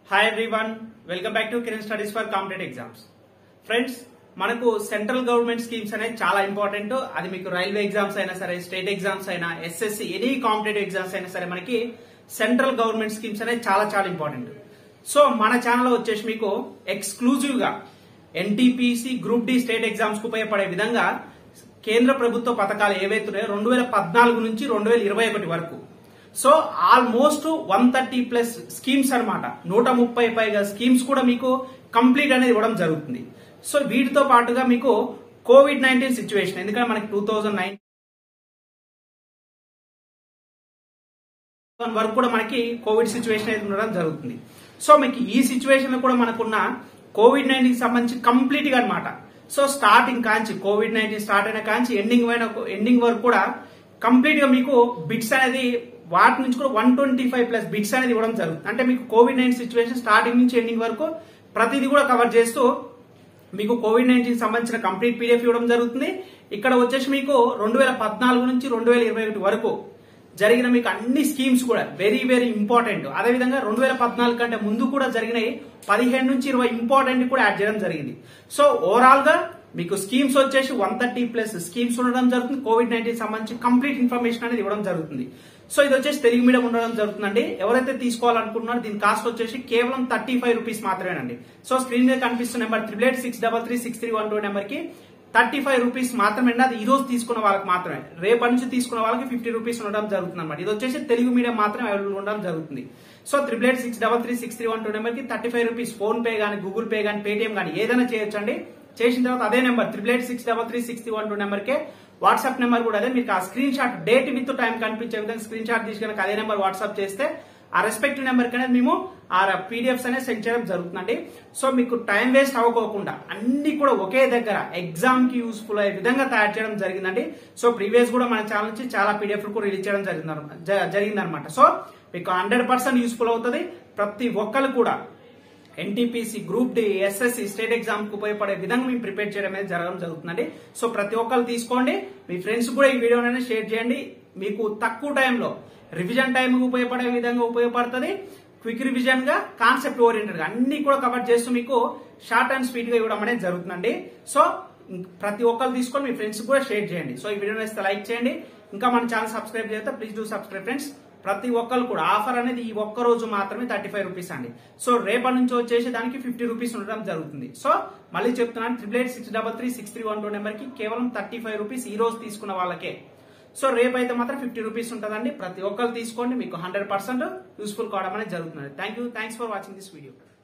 hi everyone welcome back to Kiran Studies for competitive exams friends మనకు central government schemes అనేది చాలా important అది మీకు రైల్వే ఎగ్జామ్స్ అయినా సరే స్టేట్ ఎగ్జామ్స్ అయినా ఎస్ఎస్సి ఎనీ కాంపిటేటివ్ ఎగ్జామ్స్ అయినా సరే మనకి సెంట్రల్ గవర్నమెంట్ స్కీమ్స్ అనేది చాలా చాలా ఇంపార్టెంట్ సో మన ఛానల్ వచ్చేసి మీకు ఎక్స్క్లూజివ్ గా NTPC group D state exams కు ఉపయోగపడే విధంగా కేంద్ర ప్రభుత్వ పథకాలు ఏవైతే ఉన్నాయో రెండు వేల పద్నాలుగు నుంచి రెండు వేల ఇరవై ఒకటి వరకు so almost one thirty plus schemes అన్నమాట నూట ముప్పై పైగా స్కీమ్స్ కూడా మీకు కంప్లీట్ అనేది ఇవ్వడం జరుగుతుంది సో వీటితో పాటుగా మీకు కోవిడ్ నైన్టీన్ సిచ్యువేషన్ ఎందుకంటే మనకి టూ థౌజండ్ నైన్ వరకు కూడా మనకి కోవిడ్ సిచ్యువేషన్ అయితే ఉండడం జరుగుతుంది సో మీకు ఈ సిచ్యువేషన్ లో కూడా మనకున్న కోవిడ్ నైన్టీన్ సంబంధించి కంప్లీట్ గా అనమాట సో స్టార్టింగ్ కాంచి కోవిడ్ నైన్టీన్ స్టార్ట్ అయిన కాంచి ఎండింగ్ అయిన ఎండింగ్ వరకు కూడా కంప్లీట్ గా మీకు బిట్స్ అనేది వాటి నుంచి కూడా one twenty five plus bits అనేది ఇవ్వడం జరుగుతుంది అంటే మీకు కోవిడ్ నైన్టీన్ సిచ్యువేషన్ స్టార్టింగ్ నుంచి ఎండింగ్ వరకు ప్రతిదీ కూడా కవర్ చేస్తూ మీకు కోవిడ్ నైన్టీన్ సంబంధించిన కంప్లీట్ పీడిఎఫ్ ఇవ్వడం జరుగుతుంది ఇక్కడ వచ్చేసి మీకు రెండు వేల పద్నాలుగు నుంచి రెండు వేల ఇరవై ఒకటి వరకు జరిగిన మీకు అన్ని స్కీమ్స్ కూడా వెరీ వెరీ ఇంపార్టెంట్ అదేవిధంగా రెండు వేల పద్నాలుగు కంటే ముందు కూడా జరిగినాయి పదిహేను నుంచి ఇరవై ఇంపార్టెంట్ కూడా యాడ్ చేయడం జరిగింది సో ఓవరాల్ గా మీకు స్కీమ్స్ వచ్చేసి వన్ థర్టీ ప్లస్ స్కీమ్స్ ఉండడం జరుగుతుంది కోవిడ్ నైన్టీన్ సంబంధించి కంప్లీట్ ఇన్ఫర్మేషన్ అనేది ఇవ్వడం జరుగుతుంది సో ఇది వచ్చేసి తెలుగు మీడియం ఉండడం జరుగుతుందండి ఎవరైతే తీసుకోవాలనుకుంటున్నారో దీని కాస్ట్ వచ్చేసి కేవలం థర్టీ ఫైవ్ రూపీస్ మాత్రమేనండి సో స్క్రీన్ మీద కనిపిస్తున్న number triple eight six double three six three one two number కి థర్టీ ఫైవ్ రూపీస్ మాత్రమే అండి అది ఈ రోజు తీసుకున్న వాళ్ళకి మాత్రమే రేపటి నుంచి తీసుకున్న వాళ్ళకి ఫిఫ్టీ రూపీస్ ఉండడం జరుగుతుంది అనమాట ఇది వచ్చేసి తెలుగు మీడియం మాత్రమే అవైలబుల్ ఉండడం జరుగుతుంది so triple eight six double three six three one two number కి thirty five rupees PhonePe కానీ గూగుల్ పే కానీ పేటిఎం కానీ ఏదైనా చేయొచ్చండి చేసిన తర్వాత అదే number triple eight six double three six three one two number కే వాట్సాప్ నెంబర్ కూడా అదే మీకు ఆ screenshot date with time కనిపించే విధంగా స్క్రీన్ షాట్ తీసి కనుక అదే నెంబర్ వాట్సాప్ చేస్తే ఆ రెస్పెక్టివ్ నెంబర్ అనేది మేము ఆ పీడిఎఫ్స్ అనేది సెండ్ చేయడం జరుగుతుందండి సో మీకు టైం వేస్ట్ అవ్వకోకుండా అన్ని కూడా ఒకే దగ్గర ఎగ్జామ్ కి యూస్ఫుల్ అయ్యే విధంగా తయారు చేయడం జరిగిందండి సో ప్రీవియస్ కూడా మన ఛానల్ నుంచి చాలా పీడిఎఫ్ కూడా రిలీజ్ చేయడం జరిగింది జరిగిందనమాట సో మీకు హండ్రెడ్ పర్సెంట్ యూస్ఫుల్ అవుతుంది ప్రతి ఒక్కరు కూడా NTPC group D SSC state exam కు ఉపయోగపడే విధంగా మేము ప్రిపేర్ చేయడం అనేది జరగడం జరుగుతుందండి సో ప్రతి ఒక్కరు తీసుకోండి మీ ఫ్రెండ్స్ కూడా ఈ వీడియోని షేర్ చేయండి మీకు తక్కువ టైంలో రివిజన్ టైం ఉపయోగపడే విధంగా ఉపయోగపడుతుంది క్విక్ రివిజన్ గా కాన్సెప్ట్ ఓరియంటెడ్ గా అన్ని కూడా కవర్ చేస్తూ మీకు షార్ట్ అండ్ స్పీడ్ గా ఇవ్వడం అనేది జరుగుతుందండి సో ప్రతి ఒక్కరు తీసుకొని మీ ఫ్రెండ్స్ కూడా షేర్ చేయండి సో ఈ వీడియో ఇస్తే లైక్ చేయండి ఇంకా మన ఛానల్ సబ్స్క్రైబ్ చేస్తే ప్లీజ్ డూ సబ్స్క్రైబ్ ఫ్రెండ్స్ ప్రతి ఒక్కరు కూడా ఆఫర్ అనేది ఈ ఒక్క రోజు మాత్రమే థర్టీ ఫైవ్ రూపీస్ అండి సో రేపటి నుంచి వచ్చేసి దానికి ఫిఫ్టీ రూపీస్ ఉండడం జరుగుతుంది సో మళ్ళీ చెప్తున్నాను triple eight six double three six three one two number కి కేవలం థర్టీ ఫైవ్ రూపీస్ ఈ రోజు తీసుకున్న వాళ్ళకే సో రేపు అయితే మాత్రం ఫిఫ్టీ రూపీస్ ఉంటుందండి ప్రతి ఒక్కరు తీసుకోండి మీకు హండ్రెడ్ పర్సెంట్ యూస్ఫుల్ కావడం అనేది జరుగుతుంది thank you thanks for watching this video